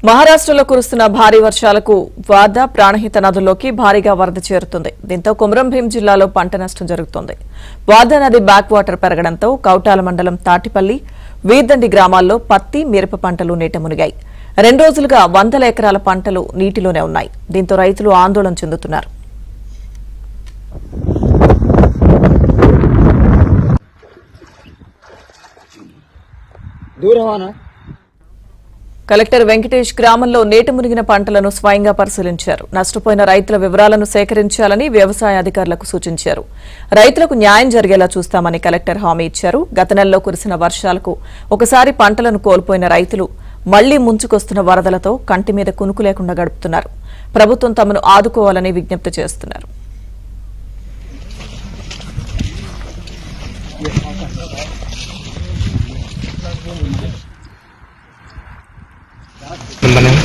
మహారాష్ట్రలో కురుస్తున్న భారీ వర్షాలకు వాద ప్రాణహిత నదుల్లోకి భారీగా వరద చేరుతుంది దీంతో కుమరం భీం జిల్లాలో పంట నష్టం జరుగుతోంది వాదా నది బ్యాక్ వాటర్ పెరగడంతో కౌటాల మండలం తాటిపల్లి వీర్దండి గ్రామాల్లో పత్తి మిరప పంటలు నీట మునిగాయి రెండు రోజులుగా వందల ఎకరాల పంటలు నీటిలోనే ఉన్నాయి దీంతో రైతులు ఆందోళన చెందుతున్నారు దూరమానా కలెక్టర్ వెంకటేష్ గ్రామంలో నీట మునిగిన పంటలను స్వయంగా పరిశీలించారు నష్టపోయిన రైతుల వివరాలను సేకరించాలని వ్యవసాయ అధికారులకు సూచించారు రైతులకు న్యాయం జరిగేలా చూస్తామని కలెక్టర్ హామీ ఇచ్చారు గత నెలలో కురిసిన వర్షాలకు ఒకసారి పంటలను కోల్పోయిన రైతులు మళ్లీ ముంచుకొస్తున్న వరదలతో కంటి మీద కునుకు లేకుండా గడుపుతున్నారు ప్రభుత్వం తమను ఆదుకోవాలని విజ్ఞప్తి చేస్తున్నారు नंबर है